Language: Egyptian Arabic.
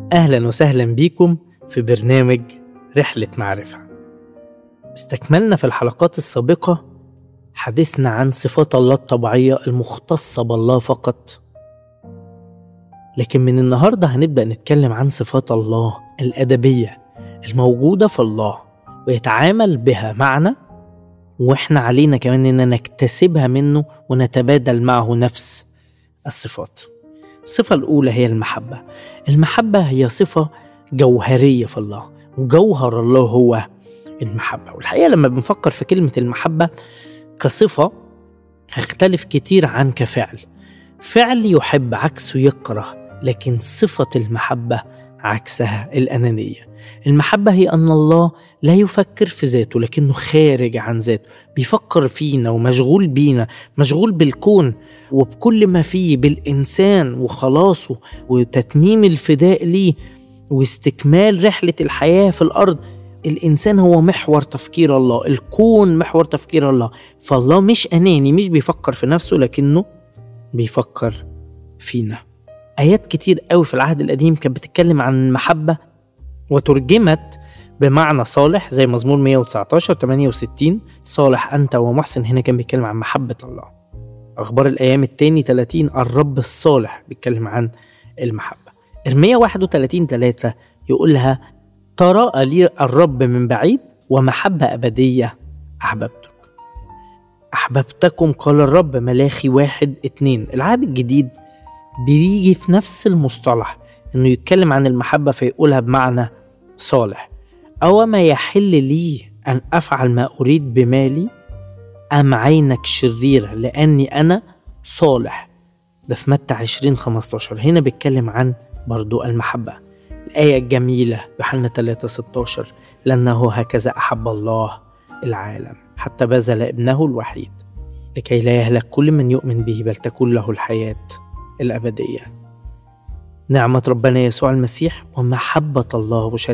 أهلا وسهلا بيكم في برنامج رحلة معرفة استكملنا في الحلقات السابقة حديثنا عن صفات الله الطبيعية المختصة بالله فقط لكن من النهاردة هنبدأ نتكلم عن صفات الله الأدبية الموجودة في الله ويتعامل بها معنا واحنا علينا كمان اننا نكتسبها منه ونتبادل معه نفس الصفات الصفة الأولى هي المحبة المحبة هي صفة جوهرية في الله وجوهر الله هو المحبة والحقيقة لما بنفكر في كلمة المحبة كصفة هختلف كتير عن كفعل فعل يحب عكسه يكره لكن صفة المحبة عكسها الأنانية المحبة هي أن الله لا يفكر في ذاته لكنه خارج عن ذاته بيفكر فينا ومشغول بينا مشغول بالكون وبكل ما فيه بالإنسان وخلاصه وتتميم الفداء ليه واستكمال رحلة الحياة في الأرض الإنسان هو محور تفكير الله الكون محور تفكير الله فالله مش أناني مش بيفكر في نفسه لكنه بيفكر فينا آيات كتير قوي في العهد القديم كانت بتتكلم عن المحبة وترجمت بمعنى صالح زي مزمور 119 68 صالح أنت ومحسن هنا كان بيتكلم عن محبة الله أخبار الأيام التاني 30 الرب الصالح بيتكلم عن المحبة إرميا 31 3 يقولها تراءى لي الرب من بعيد ومحبة أبدية أحببتك أحببتكم قال الرب ملاخي واحد اتنين العهد الجديد بيجي في نفس المصطلح انه يتكلم عن المحبة فيقولها بمعنى صالح أو ما يحل لي أن أفعل ما أريد بمالي أم عينك شريرة لأني أنا صالح ده في متى 20 15 هنا بيتكلم عن برضو المحبة الآية الجميلة يوحنا 3 16 لأنه هكذا أحب الله العالم حتى بذل ابنه الوحيد لكي لا يهلك كل من يؤمن به بل تكون له الحياة الأبدية نعمة ربنا يسوع المسيح ومحبة الله وشركة